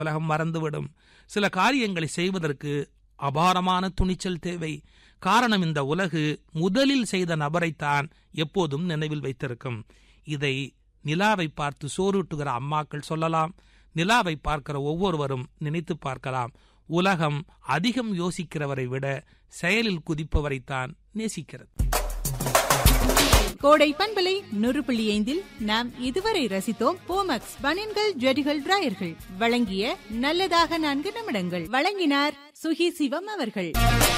உலகம் மறந்துவிடும் சில காரியங்களை செய்வதற்கு அபாரமான துணிச்சல் தேவை காரணம் இந்த உலகு முதலில் செய்த நபரைத்தான் எப்போதும் நினைவில் வைத்திருக்கும் இதை நிலாவை பார்த்து சோறூட்டுகிற அம்மாக்கள் சொல்லலாம் நிலாவை பார்க்கிற ஒவ்வொருவரும் நினைத்து பார்க்கலாம் உலகம் அதிகம் யோசிக்கிறவரை விட செயலில் குதிப்பவரைத்தான் நேசிக்கிறது கோடை பண்பலை நூறு புள்ளி ஐந்தில் நாம் இதுவரை ரசித்தோம் போமக்ஸ் பனின்கள் ஜெடிகள் டிராயர்கள் வழங்கிய நல்லதாக நான்கு நிமிடங்கள் வழங்கினார் சுகி சிவம் அவர்கள்